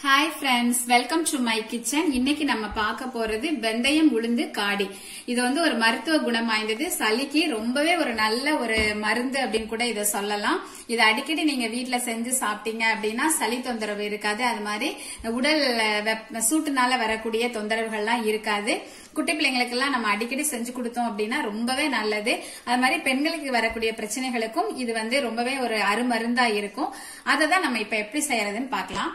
hi friends welcome to my kitchen இன்னைக்கு நம்ம பார்க்க போறது வெந்தயம் உளுந்து காடி இது வந்து ஒரு மருத்துவ குணம் வாய்ந்தது சளிக்கு ரொம்பவே ஒரு நல்ல ஒரு மருந்து அப்படின்னு கூட இதை சொல்லலாம் இதை அடிக்கடி நீங்க வீட்ல செஞ்சு சாப்பிட்டீங்க அப்படின்னா சளி தொந்தரவு இருக்காது அது மாதிரி உடல் வெப்ப- சூட்டுனால வரக்கூடிய தொந்தரவுகள்லாம் இருக்காது குட்டி பிள்ளைங்களுக்கெல்லாம் நம்ம அடிக்கடி செஞ்சு கொடுத்தோம் அப்படின்னா ரொம்பவே நல்லது அது மாதிரி பெண்களுக்கு வரக்கூடிய பிரச்சனைகளுக்கும் இது வந்து ரொம்பவே ஒரு அருமருந்தா இருக்கும் அதை தான் நம்ம இப்ப எப்படி செய்யறதுன்னு பார்க்கலாம்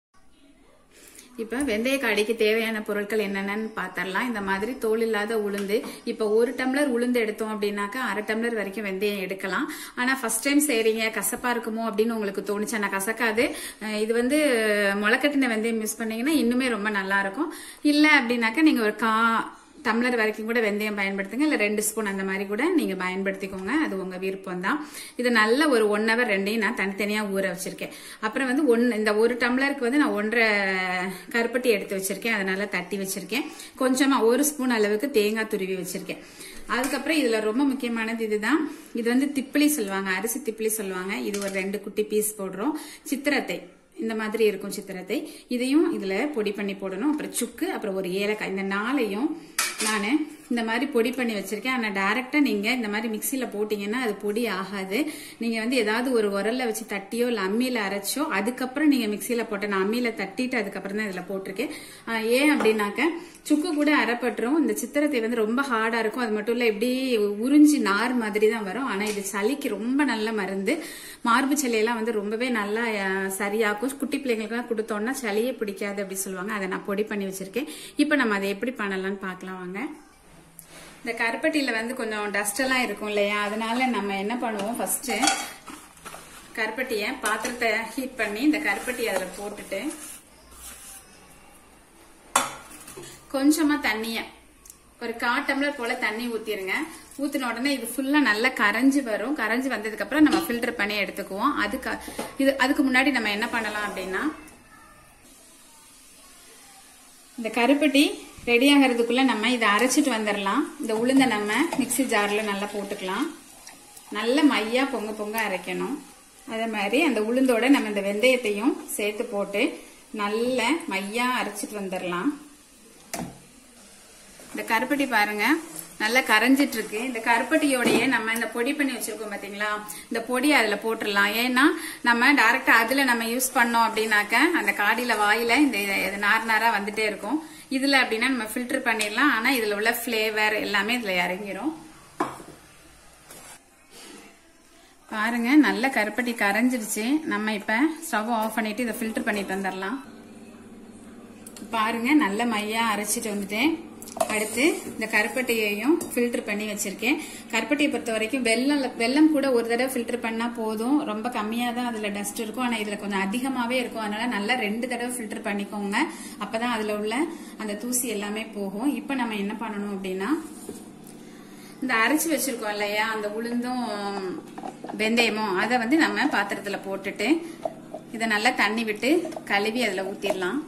இப்ப வெந்தய காடிக்கு தேவையான பொருட்கள் என்னென்னு பார்த்தரலாம் இந்த மாதிரி தோல் இல்லாத உளுந்து இப்ப ஒரு டம்ளர் உளுந்து எடுத்தோம் அப்படின்னாக்கா அரை டம்ளர் வரைக்கும் வெந்தயம் எடுக்கலாம் ஆனா ஃபர்ஸ்ட் டைம் செய்றீங்க கசப்பா இருக்குமோ அப்படின்னு உங்களுக்கு தோணுச்சு ஆனா கசக்காது அஹ் இது வந்து முளைக்கட்டின வெந்தயம் யூஸ் பண்ணீங்கன்னா இன்னுமே ரொம்ப நல்லா இருக்கும் இல்ல அப்படின்னாக்கா நீங்க ஒரு கா டம்ளர் வரைக்கும் கூட வெந்தயம் பயன்படுத்துங்க இல்ல ரெண்டு ஸ்பூன் அந்த மாதிரி கூட நீங்க பயன்படுத்திக்கோங்க அது உங்க விருப்பம் தான் இது நல்ல ஒரு ஒன் ஹவர் ரெண்டையும் நான் தனித்தனியா ஊற வச்சிருக்கேன் அப்புறம் வந்து ஒன் இந்த ஒரு டம்ளருக்கு வந்து நான் ஒன்றரை கருப்பட்டி எடுத்து வச்சிருக்கேன் அதனால தட்டி வச்சிருக்கேன் கொஞ்சமா ஒரு ஸ்பூன் அளவுக்கு தேங்காய் துருவி வச்சிருக்கேன் அதுக்கப்புறம் இதுல ரொம்ப முக்கியமானது இதுதான் இது வந்து திப்பிலி சொல்லுவாங்க அரிசி திப்பிலி சொல்லுவாங்க இது ஒரு ரெண்டு குட்டி பீஸ் போடுறோம் சித்திரத்தை இந்த மாதிரி இருக்கும் சித்திரத்தை இதையும் இதுல பொடி பண்ணி போடணும் அப்புறம் சுக்கு அப்புறம் ஒரு ஏலக்காய் இந்த நாளையும் நான் இந்த மாதிரி பொடி பண்ணி வச்சிருக்கேன் ஆனால் டைரக்டா நீங்க இந்த மாதிரி மிக்சியில போட்டீங்கன்னா அது பொடி ஆகாது நீங்க வந்து ஏதாவது ஒரு உரல்ல வச்சு தட்டியோ இல்ல அம்மியில அரைச்சோ அதுக்கப்புறம் நீங்க மிக்சியில போட்ட நான் அம்மியில தட்டிட்டு அதுக்கப்புறம் தான் இதுல போட்டிருக்கேன் ஆஹ் ஏன் அப்படின்னாக்க சுக்கு கூட அரைப்பட்டுரும் இந்த சித்திரத்தை வந்து ரொம்ப ஹார்டா இருக்கும் அது மட்டும் இல்ல இப்படி உறிஞ்சி நார் மாதிரி தான் வரும் ஆனா இது சளிக்கு ரொம்ப நல்ல மருந்து மார்பு சளியெல்லாம் வந்து ரொம்பவே நல்லா அஹ், சரியாக்கும் குட்டி பிள்ளைங்களுக்குலாம் கொடுத்தோம்னா சளியே பிடிக்காது அப்படி சொல்லுவாங்க அதை நான் பொடி பண்ணி வச்சிருக்கேன் இப்போ நம்ம அதை எப்படி பண்ணலாம்னு பார்க்கலாம் வாங்க இந்த கருப்பட்டியில வந்து கொஞ்சம் டஸ்ட் எல்லாம் இருக்கும் இல்லையா அதனால நம்ம என்ன பண்ணுவோம் ஃபர்ஸ்ட் கருப்பட்டியை பாத்திரத்தை ஹீட் பண்ணி இந்த கருப்பட்டியை அதுல போட்டுட்டு கொஞ்சமா தண்ணிய ஒரு கா டம்ளர் போல தண்ணி ஊத்திருங்க ஊத்தின உடனே இது ஃபுல்லா நல்லா கரைஞ்சு வரும் கரைஞ்சு வந்ததுக்கு அப்புறம் நம்ம ஃபில்டர் பண்ணி எடுத்துக்குவோம் அதுக்கு இது அதுக்கு முன்னாடி நம்ம என்ன பண்ணலாம் அப்படின்னா இந்த கருப்பட்டி ரெடி ஆகிறதுக்குள்ள நம்ம இதை அரைச்சிட்டு வந்துடலாம் இந்த உளுந்த நம்ம மிக்ஸி ஜார்ல நல்லா போட்டுக்கலாம் நல்ல மையா பொங்க பொங்க அரைக்கணும் அதே மாதிரி அந்த உளுந்தோட நம்ம இந்த வெந்தயத்தையும் சேர்த்து போட்டு நல்ல மையா அரைச்சிட்டு வந்துடலாம் இந்த கருப்பட்டி பாருங்க நல்லா கரைஞ்சிட்டு இருக்கு இந்த கருப்பட்டியோடய நம்ம இந்த பொடி பண்ணி வச்சிருக்கோம் பாத்தீங்களா இந்த பொடி அதுல போட்டுடலாம் ஏன்னா நம்ம டைரக்டா அதுல நம்ம யூஸ் பண்ணோம் அப்படின்னாக்க அந்த காடியில வாயில இந்த இது நார் நாரா வந்துட்டே இருக்கும் இதுல அப்படின்னா நம்ம ஃபில்டர் பண்ணிடலாம் ஆனா இதுல உள்ள ஃபிளேவர் எல்லாமே இதுல இறங்கிரும் பாருங்க நல்ல கருப்பட்டி கரைஞ்சிருச்சு நம்ம இப்ப ஸ்டவ் ஆஃப் பண்ணிட்டு இதை ஃபில்டர் பண்ணிட்டு வந்துடலாம் பாருங்க நல்ல மையா அரைச்சிட்டு வந்துட்டேன் அடுத்து இந்த கருப்பட்டியையும் ஃபில்டர் பண்ணி வச்சிருக்கேன் கருப்பட்டியை பொறுத்த வரைக்கும் வெள்ளம் வெள்ளம் கூட ஒரு தடவை ஃபில்டர் பண்ணா போதும் ரொம்ப கம்மியா தான் அதுல டஸ்ட் இருக்கும் ஆனா இதுல கொஞ்சம் அதிகமாவே இருக்கும் அதனால நல்லா ரெண்டு தடவை ஃபில்டர் பண்ணிக்கோங்க அப்பதான் அதுல உள்ள அந்த தூசி எல்லாமே போகும் இப்ப நம்ம என்ன பண்ணணும் அப்படின்னா இந்த அரைச்சு வச்சிருக்கோம் இல்லையா அந்த உளுந்தும் வெந்தயமும் அதை வந்து நம்ம பாத்திரத்துல போட்டுட்டு இதை நல்லா தண்ணி விட்டு கழுவி அதுல ஊத்திடலாம்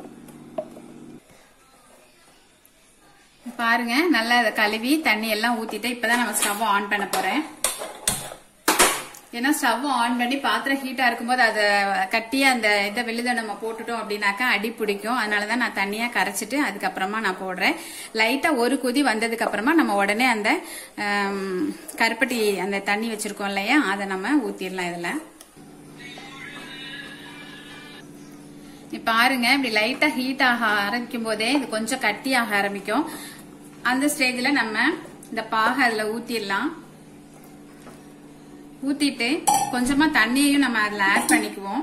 பாருங்க நல்லா அதை கழுவி தண்ணி எல்லாம் ஊத்திட்டு இப்பதான் நம்ம ஸ்டவ் ஆன் பண்ண போறேன் ஏன்னா ஸ்டவ் ஆன் பண்ணி பாத்திரம் ஹீட்டா இருக்கும்போது அதை கட்டி அந்த இதை வெளியில நம்ம போட்டுட்டோம் அப்படின்னாக்கா அடி பிடிக்கும் அதனாலதான் நான் தண்ணியா கரைச்சிட்டு அதுக்கப்புறமா நான் போடுறேன் லைட்டா ஒரு கொதி வந்ததுக்கு அப்புறமா நம்ம உடனே அந்த ஆம், கருப்பட்டி அந்த தண்ணி வச்சிருக்கோம் இல்லையா அதை நம்ம ஊத்திடலாம் இதுல இப்ப பாருங்க இப்படி லைட்டா ஹீட் ஆக ஆரம்பிக்கும் போதே இது கொஞ்சம் கட்டி ஆக ஆரம்பிக்கும் அந்த ஸ்டேஜ்ல நம்ம இந்த பாகை அதுல ஊத்திடலாம் ஊத்திட்டு கொஞ்சமா தண்ணியையும் நம்ம அதுல ஆட் பண்ணிக்குவோம்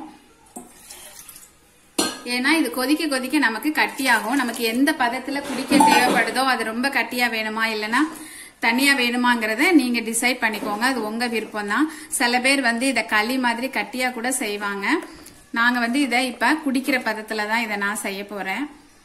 ஏன்னா இது கொதிக்க கொதிக்க நமக்கு கட்டியாகும் நமக்கு எந்த பதத்துல குடிக்க தேவைப்படுதோ அது ரொம்ப கட்டியா வேணுமா இல்லைன்னா தனியா வேணுமாங்கிறத நீங்க டிசைட் பண்ணிக்கோங்க அது உங்க விருப்பம் தான் சில பேர் வந்து இத களி மாதிரி கட்டியா கூட செய்வாங்க நாங்க வந்து இத இப்ப குடிக்கிற பதத்துல தான் இதை நான் செய்ய போறேன்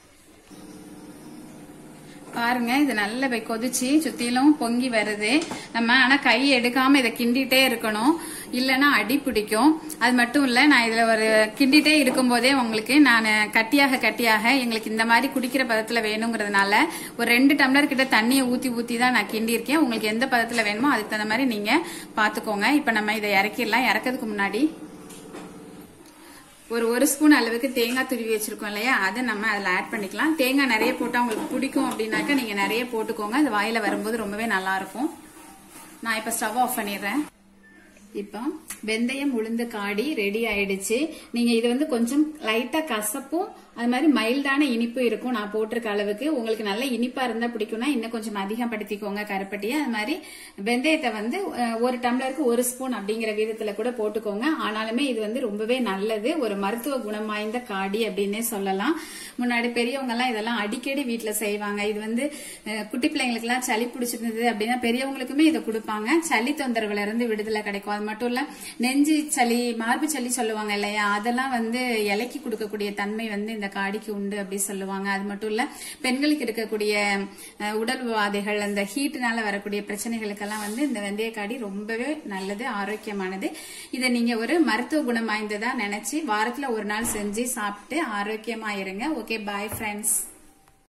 பாருங்க இது நல்ல போய் கொதிச்சு சுத்திலும் பொங்கி வருது நம்ம ஆனா கை எடுக்காம இதை கிண்டிட்டே இருக்கணும் இல்லைன்னா அடி பிடிக்கும் அது மட்டும் இல்ல நான் இதுல ஒரு கிண்டிட்டே இருக்கும் போதே உங்களுக்கு நான் கட்டியாக கட்டியாக எங்களுக்கு இந்த மாதிரி குடிக்கிற பதத்துல வேணுங்கிறதுனால ஒரு ரெண்டு டம்ளர் கிட்ட தண்ணியை ஊத்தி ஊத்தி தான் நான் கிண்டி இருக்கேன் உங்களுக்கு எந்த பதத்துல வேணுமோ அதுக்கு தகுந்த மாதிரி நீங்க பாத்துக்கோங்க இப்ப நம்ம இதை இறக்கிடலாம் இறக்கிறதுக்கு முன்னாடி ஒரு ஒரு ஸ்பூன் அளவுக்கு தேங்காய் துருவி வச்சிருக்கோம் இல்லையா அதை நம்ம அதில் ஆட் பண்ணிக்கலாம் தேங்காய் நிறைய போட்டால் உங்களுக்கு பிடிக்கும் அப்படின்னாக்கா நீங்க நிறைய போட்டுக்கோங்க அது வாயில வரும்போது ரொம்பவே நல்லா இருக்கும் நான் இப்ப ஸ்டவ் ஆஃப் பண்ணிடுறேன் இப்போ வெந்தயம் உளுந்து காடி ரெடி ஆயிடுச்சு நீங்க இது வந்து கொஞ்சம் லைட்டா கசப்பும் அது மாதிரி மைல்டான இனிப்பு இருக்கும் நான் போட்டிருக்க அளவுக்கு உங்களுக்கு நல்ல இனிப்பா இருந்தா பிடிக்கும்னா இன்னும் கொஞ்சம் அதிகம் படுத்திக்கோங்க கருப்பட்டியை அது மாதிரி வெந்தயத்தை வந்து அஹ், ஒரு டம்ளருக்கு ஒரு ஸ்பூன் அப்படிங்கிற விதத்துல கூட போட்டுக்கோங்க ஆனாலுமே இது வந்து ரொம்பவே நல்லது ஒரு மருத்துவ குணம் வாய்ந்த காடி அப்படின்னே சொல்லலாம் முன்னாடி பெரியவங்க எல்லாம் இதெல்லாம் அடிக்கடி வீட்டுல செய்வாங்க இது வந்து அஹ், குட்டி பிள்ளைங்களுக்கு எல்லாம் சளி பிடிச்சிருந்தது அப்படின்னா பெரியவங்களுக்குமே இதை கொடுப்பாங்க சளி தொந்தரவுல இருந்து விடுதலை கிடைக்கும் அது மட்டும் இல்ல நெஞ்சு சளி மார்பு சளி சொல்லுவாங்க இல்லையா அதெல்லாம் வந்து இலைக்கு கொடுக்கக்கூடிய தன்மை வந்து இந்த காடிக்கு உண்டு அப்படி சொல்லுவாங்க அது மட்டும் இல்ல பெண்களுக்கு இருக்கக்கூடிய அஹ், உடல் உபாதைகள் அந்த ஹீட்னால வரக்கூடிய பிரச்சனைகளுக்கெல்லாம் வந்து இந்த வெந்தய காடி ரொம்பவே நல்லது ஆரோக்கியமானது இதை நீங்க ஒரு மருத்துவ குணம் வாய்ந்ததா நினைச்சு வாரத்துல ஒரு நாள் செஞ்சு சாப்பிட்டு ஆரோக்கியமா இருங்க ஓகே பாய் ஃப்ரெண்ட்ஸ்